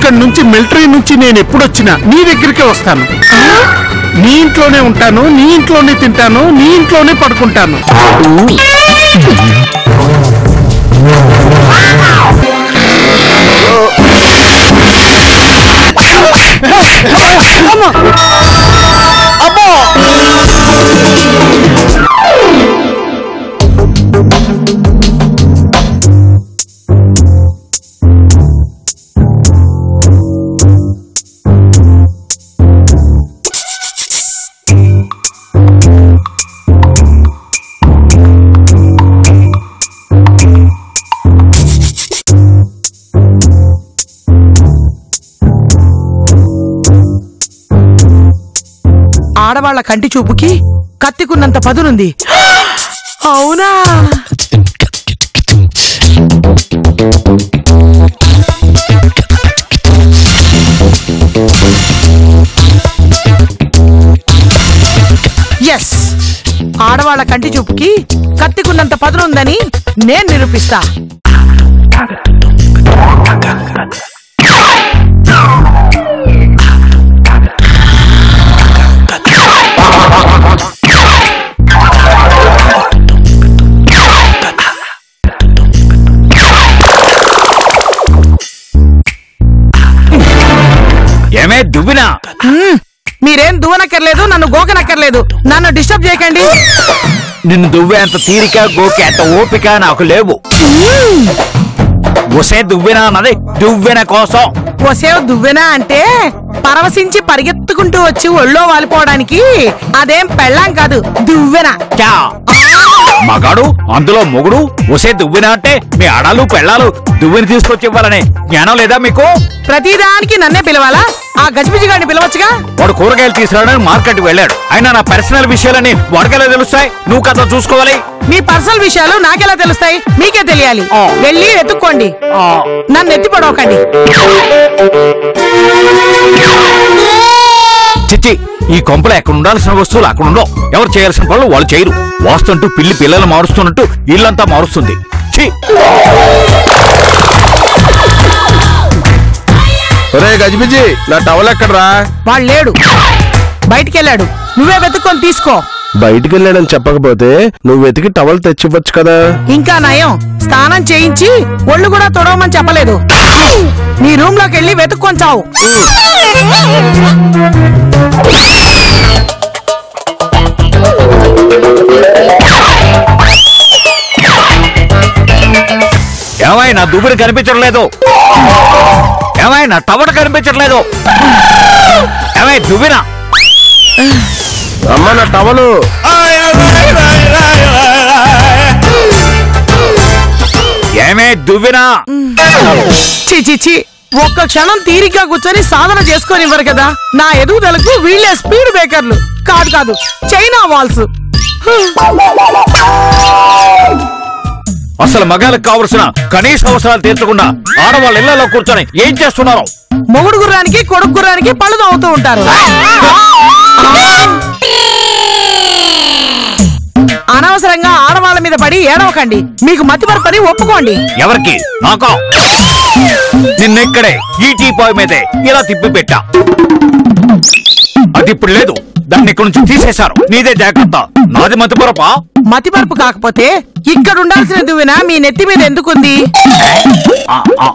ఇక్కడి నుంచి మిలిటరీ నుంచి నేను ఎప్పుడొచ్చినా నీ దగ్గరికే వస్తాను నీ ఇంట్లోనే ఉంటాను నీ ఇంట్లోనే తింటాను నీ ఇంట్లోనే పడుకుంటాను ఆడవాళ్ల కంటి చూపుకి కత్తికున్నంత పదునుంది అవునా ఎస్ ఆడవాళ్ల కంటి చూపుకి కత్తికున్నంత పదునుందని నేను నిరూపిస్తా ఏమే దువ్వినా మ్మ్. మీరేం దువ్వనక్కర్లేదు నన్ను గోకనక్కర్లేదు నన్ను డిస్టర్బ్ చేయకండి నిన్ను దువ్వేంత తీరిక గోకే అంత ఓపిక నాకు లేవు ఒసే దువ్వెన అన్నది దువ్వెన కోసం ఒసేవ్ దువ్వెనా అంటే పరవశించి పరిగెత్తుకుంటూ వచ్చి ఒళ్ళో వాలిపోవడానికి అదేం పెళ్ళాం కాదు దువ్వెన క్యా మగాడు అందులో మొగుడు ఒసే దువ్వెన అంటే మీ ఆడాలు పెళ్ళాలు దువ్వెని తీసుకొచ్చి ఇవ్వాలనే జ్ఞానం లేదా మీకు ప్రతిదానికి నన్నే పిలవాలా ఆ గజిబిజి గారిని పిలవచ్చుగా వాడు కూరగాయలు తీసుకురావడానికి మార్కెట్ వెళ్ళాడు అయినా నా పర్సనల్ విషయాలని వాడికెలా తెలుస్తాయి నువ్వు కథ చూసుకోవాలి మీ పర్సనల్ విషయాలు నాకెలా తెలుస్తాయి మీకే తెలియాలి ఆ. వెళ్ళి వెతుక్కోండి ఆ, నన్ను ఎత్తి పడవకండి చిచ్చి ఈ కొంపలో ఎక్కడ ఉండాల్సిన వస్తువులు అక్కడ ఉండవు ఎవరు చేయాల్సిన పనులు వాళ్ళు చేయరు వాస్తుంటూ పిల్లి పిల్లలు మారుస్తున్నట్టు ఇల్లంతా మారుస్తుంది ఛీ ఒరే గజిబిజి నా టవల్ ఎక్కడరా వాడు లేడు బయటికెళ్ళాడు నువ్వే వెతుక్కొని తీసుకో బయటికి వెళ్ళాడని చెప్పకపోతే నువ్వు వెతికి టవల్ తెచ్చివ్వచ్చు కదా ఇంకా నయం స్నానం చేయించి ఒళ్ళు కూడా తొడవమని చెప్పలేదు నీ రూమ్ లోకి వెళ్ళి వెతుక్కొని చావు ఏమై నా దువ్వుని కనిపించట్లేదు ఏమై నా టవట కనిపించట్లేదు ఏమై దువ్వినా అమ్మ నా టవలు ఏమే దువ్వినా చి చి చి ఒక్క క్షణం తీరిగ్గా కూర్చొని సాధన చేసుకోనివ్వరు కదా నా ఎదుగుదలకు వీళ్ళే స్పీడ్ బ్రేకర్లు కాదు కాదు చైనా వాల్స్ అసలు మగాళ్ళకి కావలసిన కనీస అవసరాలు తీర్చకుండా ఆడవాళ్ళ ఇళ్లలో కూర్చొని ఏం చేస్తున్నారు మొగుడు గుర్రానికి కొడుకు గుర్రానికి పళ్ళు తవ్వుతూ ఉంటారు అనవసరంగా ఆడవాళ్ళ మీద పడి ఏడవకండి మీకు మతి పని ఒప్పుకోండి ఎవరికి నాకా నిన్నెక్కడే ఈ టీ పాయ్ మీదే ఇలా తిప్పి పెట్టా అది ఇప్పుడు లేదు దాన్ని ఇక్కడి నుంచి తీసేశారు నీదే జాగ్రత్త నాది మతిపురపా మతి మరపు కాకపోతే ఇక్కడ ఉండాల్సిన దువ్వెన మీ నెత్తి మీద ఎందుకుంది ఆ, ఆ.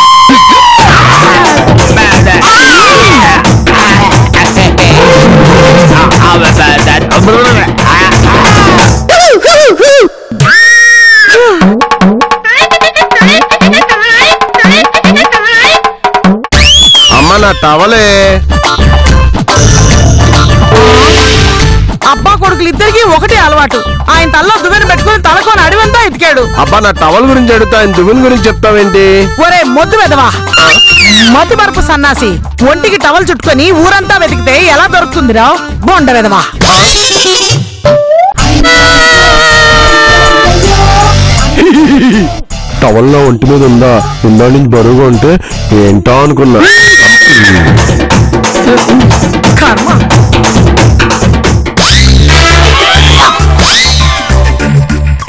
అమ్మ నా టవలే అబ్బా కొడుకులు ఇద్దరికి ఒకటే అలవాటు ఆయన తల్లో దువ్వెన పెట్టుకుని తలకొని అడివంతా ఎతికాడు అబ్బా నా టవల్ గురించి అడుగుతా ఆయన దువ్వుని గురించి చెప్తావేంటి ఒరే మొద్దు వెదవా మతి మరపు సన్నాసి ఒంటికి టవల్ చుట్టుకొని ఊరంతా వెతికితే ఎలా దొరుకుతుందిరా బొండ వెదవా టవల్లో ఒంటి మీద ఉందా ఉందా నుంచి బరువుగా ఉంటే ఏంటో అనుకున్నా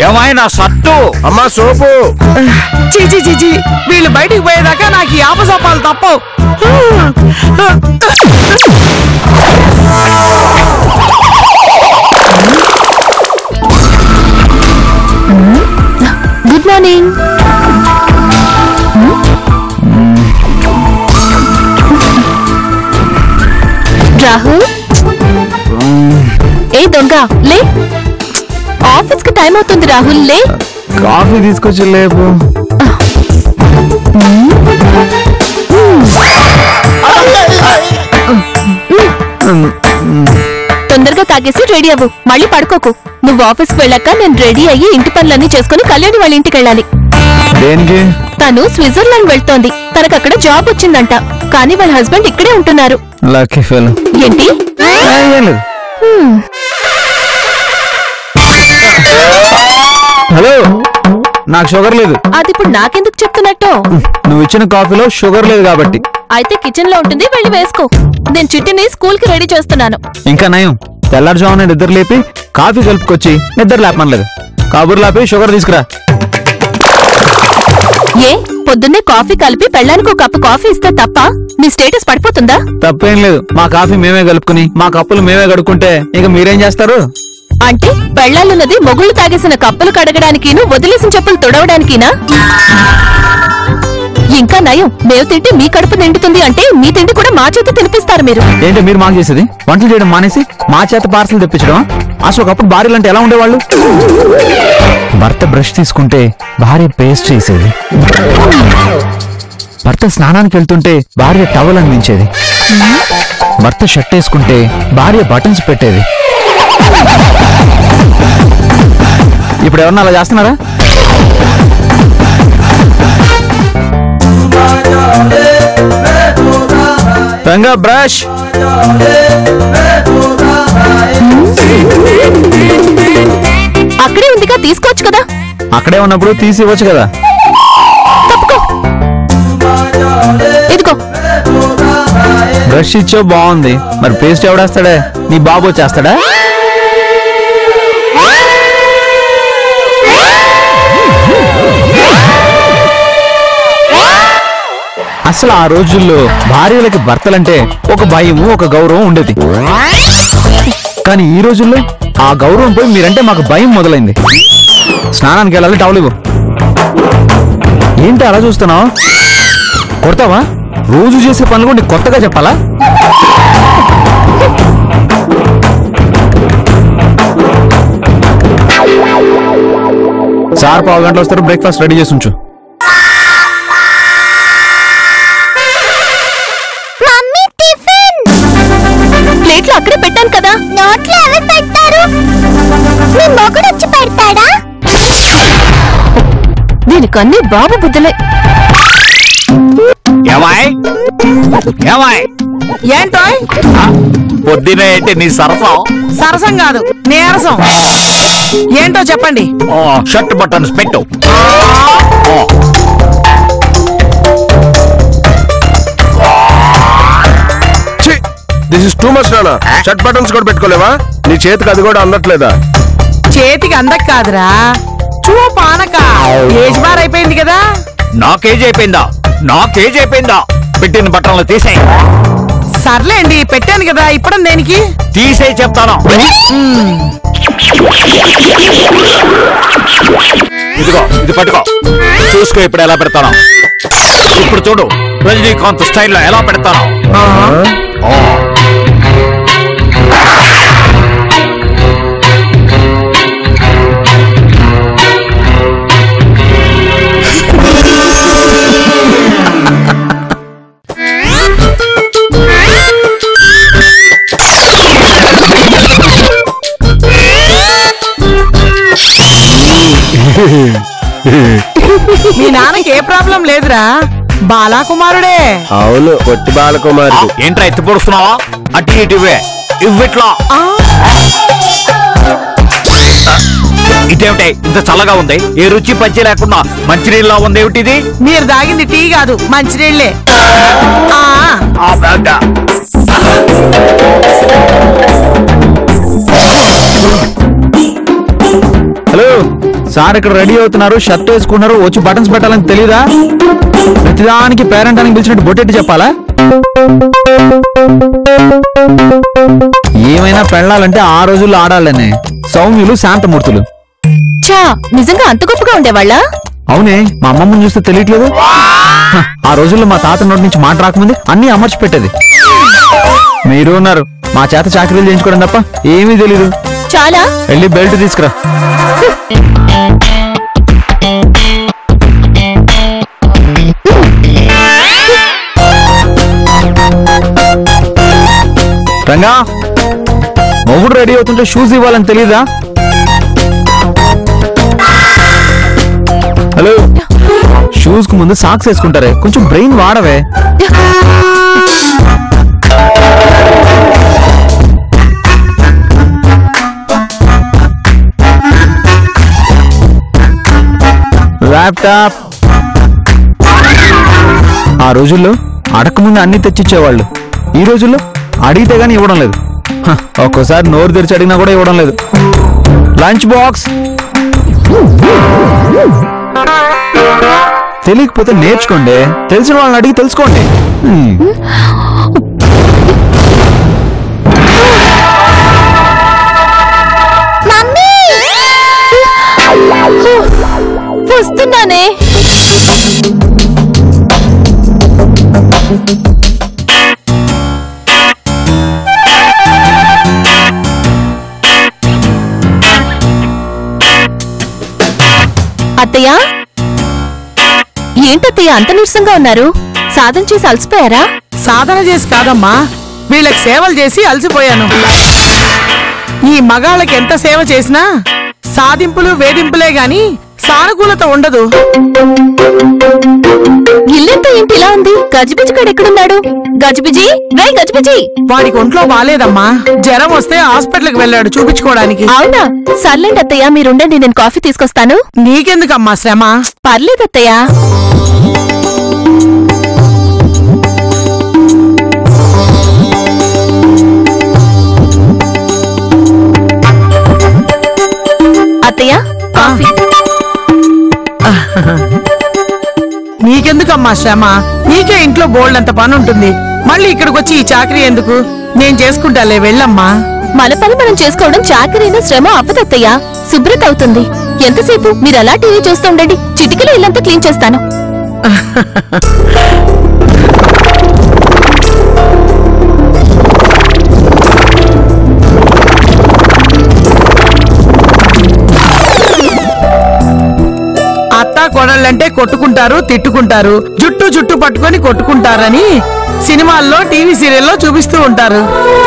ఏమాయి నా సట్టు అమ్మా సోపు చీచి చీచి వీళ్ళు బయటికి పోయేదాకా నాకు ఈ ఆపసోపాలు తప్పవు గుడ్ మార్నింగ్ రాహుల్ ఏ దొంగ లే ఆఫీస్ కి టైం అవుతుంది రాహుల్ లే కాఫీ తీసుకొచ్చి లేపు తొందరగా తాగేసి రెడీ అవ్వు మళ్ళీ పడుకోకు నువ్వు ఆఫీస్ కి వెళ్ళాక నేను రెడీ అయ్యి ఇంటి పనులన్నీ చేసుకుని కళ్యాణి వాళ్ళ ఇంటికి వెళ్ళాలి దేనికి తను స్విట్జర్లాండ్ వెళ్తోంది తనకు అక్కడ జాబ్ వచ్చిందంట కానీ వాళ్ళ హస్బెండ్ ఇక్కడే ఉంటున్నారు లక్కీ ఫెల్ ఏంటి హలో నాకు షుగర్ లేదు అది ఇప్పుడు నాకెందుకు చెప్తున్నట్టు నువ్వు ఇచ్చిన కాఫీలో షుగర్ లేదు కాబట్టి అయితే కిచెన్ లో ఉంటుంది వెళ్ళి వేసుకో నేను చిట్టిని స్కూల్ కి రెడీ చేస్తున్నాను ఇంకా నయం తెల్లారుజామున నిద్ర లేపి కాఫీ కలుపుకొచ్చి నిద్ర లేపనలేదు కాబూరు లేపి షుగర్ తీసుకురా ఏ పొద్దున్నే కాఫీ కలిపి పెళ్ళానికి ఒక కప్పు కాఫీ ఇస్తే తప్ప నీ స్టేటస్ పడిపోతుందా తప్పేం లేదు మా కాఫీ మేమే కలుపుకుని మా కప్పులు మేమే కడుక్కుంటే ఇక మీరేం చేస్తారు అంటే పెళ్ళాలున్నది మొగుళ్ళు తాగేసిన కప్పులు కడగడానికిను వదిలేసిన చెప్పులు తుడవడానికినా ఇంకా నయం మేము తింటే మీ కడుపు నిండుతుంది అంటే మీ తిండి కూడా మా చేత తినిపిస్తారు మీరు ఏంటి మీరు మాకు చేసేది వంటలు చేయడం మానేసి మా చేత పార్సల్ తెప్పించడం అసలు ఒకప్పుడు భార్యలు అంటే ఎలా ఉండేవాళ్ళు భర్త బ్రష్ తీసుకుంటే భార్య పేస్ట్ చేసేది భర్త స్నానానికి వెళ్తుంటే భార్య టవల్ అందించేది భర్త షర్ట్ వేసుకుంటే భార్య బటన్స్ పెట్టేది ఇప్పుడు ఎవరన్నా అలా చేస్తున్నారా రంగా బ్రష్ అక్కడే ఉందిగా తీసుకోవచ్చు కదా అక్కడే ఉన్నప్పుడు తీసి ఇవ్వచ్చు కదా తప్పుకో ఇదిగో బ్రష్ ఇచ్చో బాగుంది మరి పేస్ట్ ఎవడేస్తాడే నీ బాబు వచ్చేస్తాడా అసలు ఆ రోజుల్లో భార్యలకి భర్తలంటే ఒక భయము ఒక గౌరవం ఉండేది కానీ ఈ రోజుల్లో ఆ గౌరవం పోయి మీరంటే మాకు భయం మొదలైంది స్నానానికి వెళ్ళాలి టవల్ ఇవ్వు ఏంటి అలా చూస్తున్నావు కొడతావా రోజు చేసే పనులు కూడా నీకు కొత్తగా చెప్పాలా సార్ పావు గంటలు వస్తారు బ్రేక్ఫాస్ట్ రెడీ చేసి ఉంచు మమ్మీ టిఫిన్ ప్లేట్లు అక్కడే పెట్టాను కదా నోట్లో ఎవరు పెడతారు మీ మొగుడు వచ్చి పెడతాడా దీనికన్నీ బాబు బుద్ధులే ఏమాయ్ ఏమాయ్ ఏంటో పొద్దున ఏంటి నీ సరసం సరసం కాదు నీరసం ఏంటో చెప్పండి షర్ట్ బటన్స్ పెట్టు దిస్ ఇస్ టూ మచ్ నానా షర్ట్ బటన్స్ కూడా పెట్టుకోలేవా నీ చేతికి అది కూడా అందట్లేదా చేతికి అందక కాదురా చూ పానక ఏజ్ బార్ అయిపోయింది కదా నాకేజ్ అయిపోయిందా నాకేజ్ అయిపోయిందా పెట్టిన బట్టలు తీసే సర్లేండి పెట్టాను కదా ఇప్పడం దేనికి తీసే చెప్తాను ఇదిగో ఇది పట్టుకో చూసుకో ఇప్పుడు ఎలా పెడతాను ఇప్పుడు చూడు రజనీకాంత్ స్టైల్లో ఎలా పెడతాను ఓ. మీ నాన్నకి ఏ ప్రాబ్లం లేదురా బాలాకుమారుడే అవును పొట్టి బాలకుమారి ఏంట్రా ఎత్తి పొడుస్తున్నావా అటు ఇటు ఇవే ఇవ్విట్లా ఆ, ఇదేమిటే ఇంత చల్లగా ఉంది ఏ రుచి పచ్చి లేకుండా మంచినీళ్ళ ఉంది ఏమిటిది మీరు తాగింది టీ కాదు మంచినీళ్ళే ఆ, ఆ బ్యాగ్. హలో సార్ ఇక్కడ రెడీ అవుతున్నారు షర్ట్ వేసుకున్నారు వచ్చి బటన్స్ పెట్టాలని తెలీదా ప్రతిదానికి పేరెంట్ అని పిలిచినట్టు బొట్టెట్టి చెప్పాలా ఏమైనా పెళ్ళాలంటే ఆ రోజుల్లో ఆడాలనే సౌమ్యులు శాంతమూర్తులు చా నిజంగా అంత గొప్పగా ఉండేవాళ్ళ అవునే మా అమ్మమ్మని చూస్తే తెలియట్లేదు హ, ఆ రోజుల్లో మా తాత నోటి నుంచి మాట రాకముందే అన్ని అమర్చి పెట్టేది మీరు ఉన్నారు మా చేత చాకరీలు చేయించుకోవడం తప్ప ఏమీ తెలీదు చాలా వెళ్ళి బెల్ట్ తీసుకురా రంగా మొగుడు రెడీ అవుతుంటే షూస్ ఇవ్వాలని తెలీదా హలో షూస్ కు ముందు సాక్స్ వేసుకుంటారే కొంచెం బ్రెయిన్ వాడవే ల్యాప్టాప్ ఆ రోజుల్లో అడగకముందు అన్ని తెచ్చిచ్చేవాళ్ళు ఈ రోజుల్లో అడిగితే గానీ ఇవ్వడం లేదు హ, ఒక్కోసారి నోరు తెరిచి అడిగినా కూడా ఇవ్వడం లేదు లంచ్ బాక్స్ తెలియకపోతే నేర్చుకోండి తెలిసిన వాళ్ళని అడిగి తెలుసుకోండి హ్మ్. మమ్మీ వస్తున్నానే అత్తయ్య ఏంటత్తయ్య అంత నీరసంగా ఉన్నారు సాధన చేసి అలసిపోయారా సాధన చేసి కాదమ్మా వీళ్ళకి సేవలు చేసి అలసిపోయాను ఈ మగాళ్ళకి ఎంత సేవ చేసినా సాధింపులు వేధింపులే గాని సానుకూలత ఉండదు ఇల్లంతా ఏంటి ఇలా ఉంది గజిబిజిగాడు ఎక్కడున్నాడు గజిబిజి రై గజిబిజి వాడికి ఒంట్లో బాలేదమ్మా జ్వరం వస్తే హాస్పిటల్కి వెళ్ళాడు చూపించుకోవడానికి అవునా సర్లేండి అత్తయ్య మీరుండండి నేను కాఫీ తీసుకొస్తాను నీకెందుకమ్మా శ్రమ పర్లేదు అత్తయ్య అత్తయ్య కాఫీ నీకెందుకమ్మా శ్రమ నీకే ఇంట్లో బోల్డ్ అంత పని ఉంటుంది మళ్ళీ ఇక్కడికి వచ్చి ఈ చాకరీ ఎందుకు నేను చేసుకుంటాలే వెళ్ళమ్మా మన పని మనం చేసుకోవడం చాకరీన శ్రమ అవ్వదత్తయ్య శుభ్రత అవుతుంది ఎంతసేపు మీరు అలా టీవీ చూస్తూ ఉండండి చిటికలో ఇల్లంతా క్లీన్ చేస్తాను అత్తా కోడళ్ళంటే కొట్టుకుంటారు తిట్టుకుంటారు జుట్టు జుట్టు పట్టుకొని కొట్టుకుంటారని సినిమాల్లో టీవీ సీరియల్లో చూపిస్తూ ఉంటారు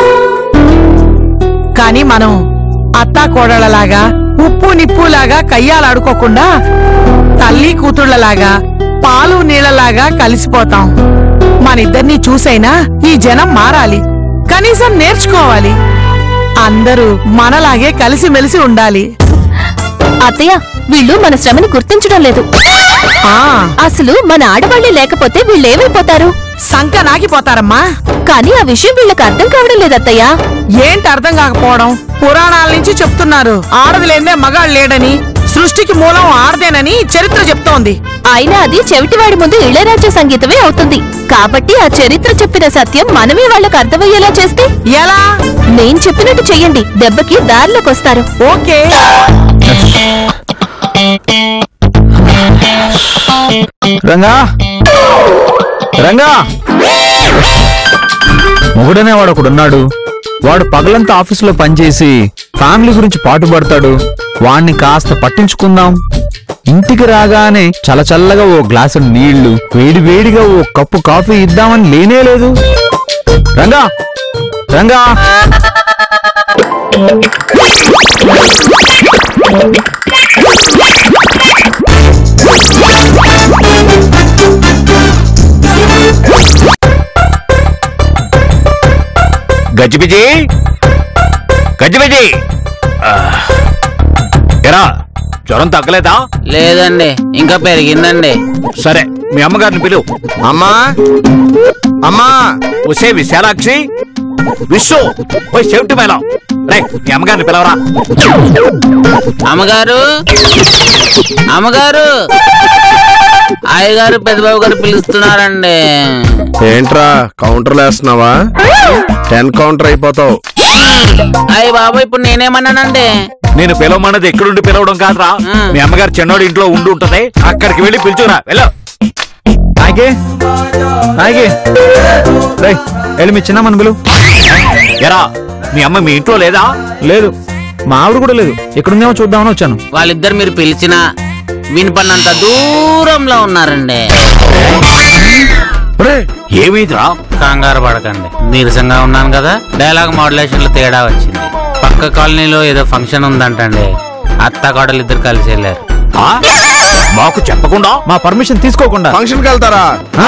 కానీ మనం అత్తా కోడళ్ళలాగా ఉప్పు నిప్పులాగా కయ్యాలాడుకోకుండా తల్లి కూతుళ్ళలాగా పాలు నీళ్ళలాగా కలిసిపోతాం మనిద్దరినీ చూసైనా ఈ జనం మారాలి కనీసం నేర్చుకోవాలి అందరూ మనలాగే కలిసిమెలిసి ఉండాలి అత్తయ్య వీళ్ళు మన శ్రమని గుర్తించడం లేదు ఆ అసలు మన ఆడవాళ్లే లేకపోతే వీళ్ళేమైపోతారు సంక నాకిపోతారమ్మా కానీ ఆ విషయం వీళ్ళకి అర్థం కావడం లేదత్తయ్య ఏంటి అర్థం కాకపోవడం పురాణాల నుంచి చెప్తున్నారు ఆడది లేదే మగాళ్ళు లేడని సృష్టికి మూలం ఆడదేనని చరిత్ర చెప్తోంది అయినా అది చెవిటివాడి ముందు ఇళయరాజ్య సంగీతమే అవుతుంది కాబట్టి ఆ చరిత్ర చెప్పిన సత్యం మనమే వాళ్ళకి అర్థమయ్యేలా చేస్తే ఎలా నేను చెప్పినట్టు చెయ్యండి దెబ్బకి దారిలోకి వస్తారు ఓకే రంగా రంగా మొగుడనే వాడు ఒకడున్నాడు వాడు పగలంతా ఆఫీసులో పనిచేసి ఫ్యామిలీ గురించి పాటుపడతాడు వాణ్ణి కాస్త పట్టించుకుందాం ఇంటికి రాగానే చల్లచల్లగా ఓ గ్లాసు నీళ్లు వేడి వేడిగా ఓ కప్పు కాఫీ ఇద్దామని లేనే లేదు రంగా రంగా గజిబిజి గజిబిజి ఆ. ఎరా జ్వరం తగ్గలేదా లేదండి ఇంకా పెరిగిందండి సరే మీ అమ్మగారిని పిలువు అమ్మా అమ్మా ఉసే విశాలాక్షి విశ్వ పోయి సేఫ్టీ మేళం రే మీ అమ్మగారిని పిలవరా అమ్మగారు అమ్మగారు అయ్యగారు పెద్దబాబు గారు పిలుస్తున్నారండి ఏంట్రా కౌంటర్ వేస్తున్నావా టెన్ కౌంటర్ అయిపోతావు అయ్య బాబు ఇప్పుడు నేనేమన్నానండి నేను పిలవమన్నది ఎక్కడుండి పిలవడం కాదురా ఆ. మీ అమ్మగారు చిన్నోడి ఇంట్లో ఉండి ఉంటది అక్కడికి వెళ్ళి పిలుచురా వెళ్ళ నాయకే నాయకే రేయ్ వెళ్ళి మీ చిన్నమ్మని పిలువు ఎరా మీ అమ్మ మీ ఇంట్లో లేదా లేదు మా ఆవిడ కూడా లేదు ఎక్కడుందేమో చూద్దామని వచ్చాను వాళ్ళిద్దరు మీరు పిలిచినా వినపడినంత దూరంలో ఉన్నారండి ఏమైందిరా కంగారు పడకండి నీరసంగా ఉన్నాను కదా డైలాగ్ మోడ్యులేషన్ లో తేడా వచ్చింది పక్క కాలనీలో ఏదో ఫంక్షన్ ఉందంటండి అత్త కోడలు ఇద్దరు కలిసి వెళ్ళారు ఆ? మాకు చెప్పకుండా మా పర్మిషన్ తీసుకోకుండా ఫంక్షన్కి వెళ్తారా ఆ?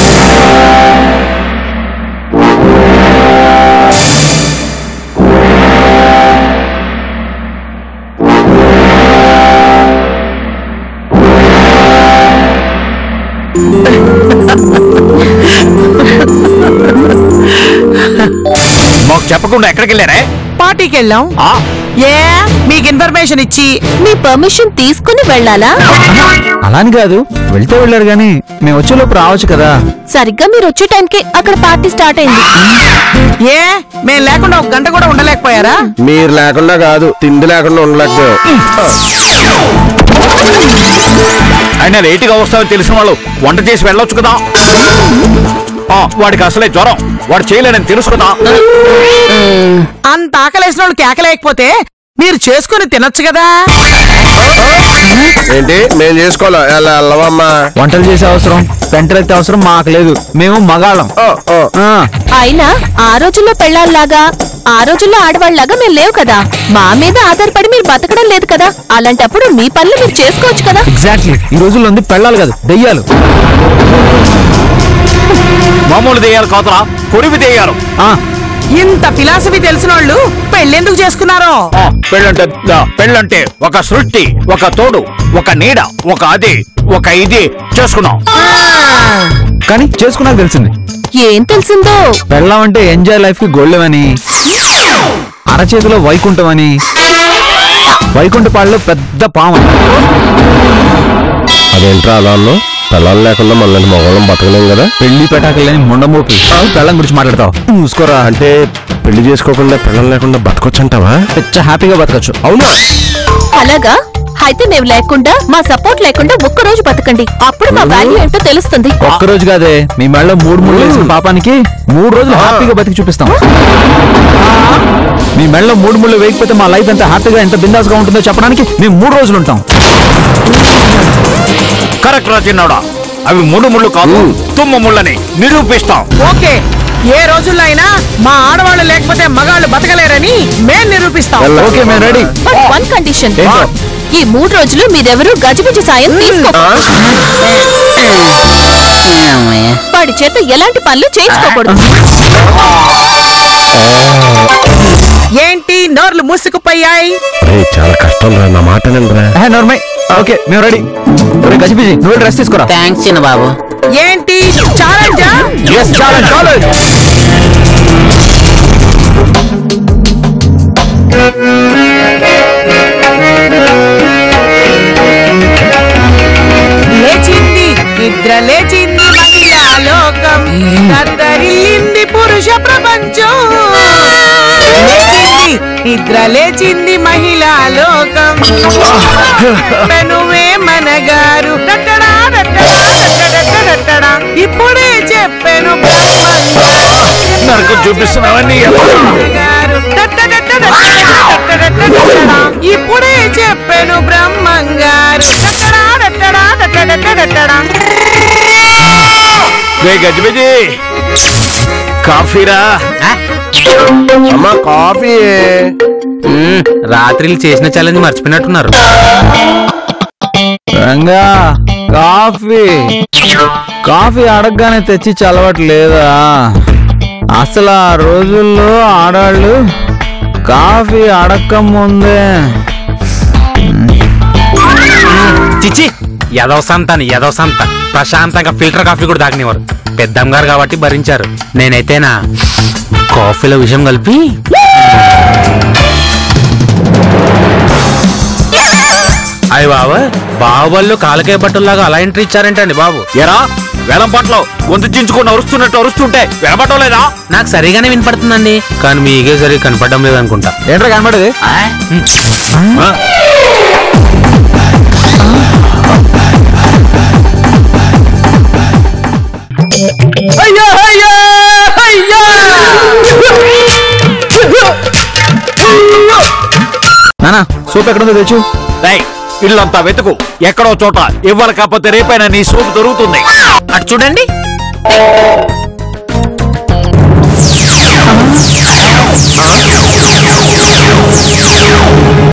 మాకు చెప్పకుండా ఎక్కడికి వెళ్ళారే పార్టీకి వెళ్ళాం ఆ? ఏ మీకు ఇన్ఫర్మేషన్ ఇచ్చి మీ పర్మిషన్ తీసుకుని వెళ్ళాలా అలాని కాదు వెళ్తే వెళ్ళారు కానీ మేము వచ్చేలోపు రావచ్చు కదా సరిగ్గా మీరు వచ్చే టైంకి అక్కడ పార్టీ స్టార్ట్ అయింది ఏ మేము లేకుండా ఒక గంట కూడా ఉండలేకపోయారా మీరు లేకుండా కాదు తిండి లేకుండా ఉండలేకపోయావు అయినా లేటుగా వస్తామని తెలిసిన వాళ్ళు వంట చేసి వెళ్ళొచ్చు కదా ఆ, వాడికి అసలే జ్వరం వాడు చేయలేనని తెలుసు కదా అంత ఆకలేసిన వాళ్ళు కేకలేకపోతే మీరు చేసుకుని తినొచ్చు కదా ఏంటి మేము చేసుకోవాలా ఎలా వెళ్ళవమ్మా వంటలు చేసే అవసరం పెంటలెత్తే అవసరం మాకు లేదు మేము మగాళ్ళం ఓ, ఓ. ఆ, అయినా ఆ రోజుల్లో పెళ్ళాల్లాగా ఆ రోజుల్లో ఆడవాళ్ళలాగా మేము లేవు కదా మా మీద ఆధారపడి మీరు బతకడం లేదు కదా అలాంటప్పుడు మీ పనులు మీరు చేసుకోవచ్చు కదా ఎగ్జాక్ట్లీ ఈ రోజుల్లో ఉంది పెళ్ళాలి కాదు దెయ్యాలు మామూలు దెయ్యాలు కాదురా కొరివి దెయ్యాలు ఆ, ఇంత ఫిలాసఫీ తెలిసిన వాళ్ళు పెళ్ళెందుకు చేసుకున్నారో ఆ, పెళ్ళంటే దా, పెళ్ళంటే ఒక సృష్టి ఒక తోడు ఒక నీడ ఒక అది ఒక ఇది చేసుకున్నాం కానీ చేసుకున్నాక తెలిసింది ఏం తెలిసిందో పెళ్ళాం అంటే ఎంజాయ్ లైఫ్ కి గొళ్ళెమని అరచేతిలో వైకుంఠం అని వైకుంఠపాడులో పెద్ద పాము అని. అదేంట్రా అలా అన్నావు పిల్లలు లేకుండా మళ్ళీ మగవాళ్ళం బతకలేం కదా పెళ్లి పెటాకలేని ముండమోపి పెళ్ళం గురించి మాట్లాడతావు చూసుకోరా అంటే పెళ్లి చేసుకోకుండా పిల్లలు లేకుండా బతకొచ్చంటావా పిచ్చ హ్యాపీగా బతకచ్చు అవునా అలాగా అయితే మేము లేకుండా మా సపోర్ట్ లేకుండా ఒక్క రోజు బతకండి అప్పుడు మా వాల్యూ ఏంటో తెలుస్తుంది ఒక్క రోజు కాదే మీ మెళ్ళలో మూడు మూడు వేసిన పాపానికి మూడు రోజులు హ్యాపీగా బతికి చూపిస్తాం మీ మెళ్ళలో మూడు ముళ్ళు వేయకపోతే మా లైఫ్ ఎంత హ్యాపీగా ఎంత బిందాస్ గా ఉంటుందో చెప్పడానికి మేము మూడు రోజులు ఉంటాం కరెక్ట్ రా చిన్నోడా అవి ముళ్ళు ముళ్ళు కాదు తుమ్మ ముళ్ళని నిరూపిస్తాం ఓకే ఏ రోజుల్లో అయినా మా ఆడవాళ్ళు లేకపోతే మగాళ్ళు బతకలేరని మేం నిరూపిస్తాం ఓకే మేము రెడీ బట్ వన్ కండిషన్ ఏంటో? ఈ మూడు రోజులు మీరెవరూ గజిబిజి సాయం తీసుకో వాడి చేత ఎలాంటి పనులు చేయించుకోకూడదు ఏంటి నోర్లు మూసుకుపోయాయి ఏయ్, చాలా కష్టం రా నా మాట రా ఏ, నోర్మై ఓకే మేము రెడీ ఒరే గజిబిజి నువ్వు డ్రెస్ తీసుకురా థ్యాంక్స్ చిన్న బాబు ఏంటి ఛాలెంజా ఎస్ ఛాలెంజ్ ఛాలెంజ్ లేచింది నిద్ర లేచింది మహిళా లోకం దద్దరిల్లింది పురుష ప్రపంచం లేచింది నిద్ర లేచింది మహిళా లోకం నువ్వే మనగారు దట్టడా, దట్టడా, దట్టడట్టడట్టడా. ఇప్పుడే చెప్పాను నరకు చూపిస్తున్నావని ఇప్పుడే చెప్పాను బ్రహ్మంగారు దట్టడా, దట్టడా, దట్టడట్టడట్టడా. రే గజిబిజి కాఫీరా అమ్మా కాఫీ మ్మ్, రాత్రిలు చేసిన ఛాలెంజ్ మర్చిపోయినట్టున్నారు రంగా కాఫీ కాఫీ అడగగానే తెచ్చి చలవట్లేదా లేదా అసలు ఆ రోజుల్లో ఆడాళ్ళు కాఫీ అడక్క ముందే చిచి యదవ సంతాన్ని యదవ సంత ప్రశాంతంగా ఫిల్టర్ కాఫీ కూడా తాగనివారు పెద్దమ్మ గారు కాబట్టి భరించారు నేనైతేనా కాఫీలో విషయం కలిపి అయ్య బాబా బాబుళ్ళు కాలకే బట్టల్లాగా అలా ఎంట్రీ ఇచ్చారేంటండి బాబు ఎరా వేలం పట్లో గొంతు చించుకొని అరుస్తున్నట్టు అరుస్తుంటే వినపడటం లేదా నాకు సరిగానే వినపడుతుందండి కానీ మీకే సరిగా కనపడడం లేదనుకుంటా ఏంట్రా కనబడేది ఆ? అయ్యో అయ్యో అయ్యో నానా సూప్ ఎక్కడుందో తెచ్చు రేయ్, ఇల్లంతా వెతుకు ఎక్కడో చోట ఇవ్వాలి కాకపోతే రేపైనా నీ సోపు దొరుకుతుంది అటు చూడండి